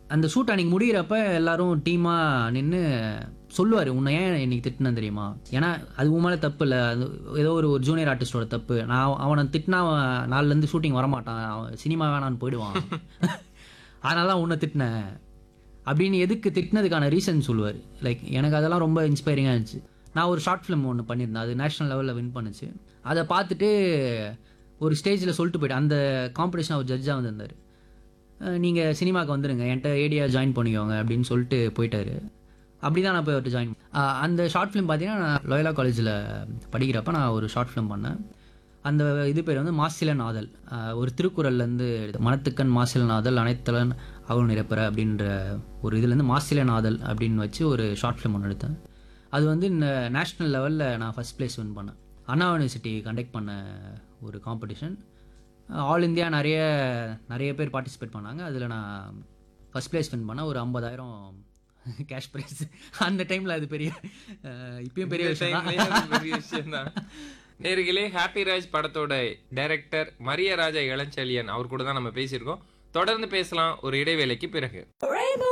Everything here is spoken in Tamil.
அந்த ஷூட் அன்னைக்கு முடியிறப்ப எல்லாரும் டீமாக நின்று சொல்லுவார் உன்னை ஏன் இன்னைக்கு திட்டினேன் தெரியுமா ஏன்னா அது உன் மேலே தப்பு இல்லை அது ஏதோ ஒரு ஒரு ஜூனியர் ஆர்டிஸ்டோட தப்பு நான் அவனை திட்டினா அவன் நாலுலேருந்து ஷூட்டிங் வரமாட்டான் அவன் சினிமா வேணான்னு போயிடுவான் அதனால தான் உன்னை திட்டினேன் அப்படின்னு எதுக்கு திட்டினதுக்கான ரீசன் சொல்லுவார் லைக் எனக்கு அதெல்லாம் ரொம்ப இன்ஸ்பைரிங்காக இருந்துச்சு நான் ஒரு ஷார்ட் ஃபிலிம் ஒன்று பண்ணியிருந்தேன் அது நேஷனல் லெவலில் வின் பண்ணுச்சு அதை பார்த்துட்டு ஒரு ஸ்டேஜில் சொல்லிட்டு போயிட்டேன் அந்த காம்படிஷன் அவர் ஜட்ஜாக வந்திருந்தார் நீங்கள் சினிமாவுக்கு வந்துடுங்க என்கிட்ட ஏடியா ஜாயின் பண்ணிக்கோங்க அப்படின்னு சொல்லிட்டு போயிட்டாரு அப்படி தான் நான் போய் அவர்கிட்ட ஜாயின் அந்த ஷார்ட் ஃபிலிம் பார்த்தீங்கன்னா நான் லோயலா காலேஜில் படிக்கிறப்ப நான் ஒரு ஷார்ட் ஃபிலிம் பண்ணேன் அந்த இது பேர் வந்து மாசில நாதல் ஆஹ் ஒரு திருக்குறள்லேருந்து மனத்துக்கண் மாசில நாதல் அனைத்தலன் அகல் நிரப்புற அப்படின்ற ஒரு இதுலேருந்து மாசில நாதல் அப்படின்னு வச்சு ஒரு ஷார்ட் ஃபிலிம் ஒன்று எடுத்தேன் அது வந்து இந்த நேஷ்னல் லெவலில் நான் ஃபஸ்ட் ப்ளேஸ் வின் பண்ணேன் அண்ணா யூனிவர்சிட்டி கண்டக்ட் பண்ண ஒரு காம்படிஷன் ஆல் இந்தியா நிறைய நிறைய பேர் பார்ட்டிசிபேட் பண்ணாங்க அதில் நான் ஃபஸ்ட் ப்ளேஸ் வின் பண்ணேன் ஒரு ஐம்பதாயிரம் கேஷ் ப்ரைஸ் அந்த டைமில் அது பெரிய அஹ் இப்பயும் பெரிய விஷயம் தான் டைம்லயே அது பெரிய விஷயம்தான் நேர்களே ஹாப்பி ராஜ் படத்தோட டைரக்டர் மரியராஜா இளஞ்செழியன் அவர் கூட தான் நம்ம பேசியிருக்கோம் தொடர்ந்து பேசலாம் ஒரு இடைவேளைக்கு பிறகு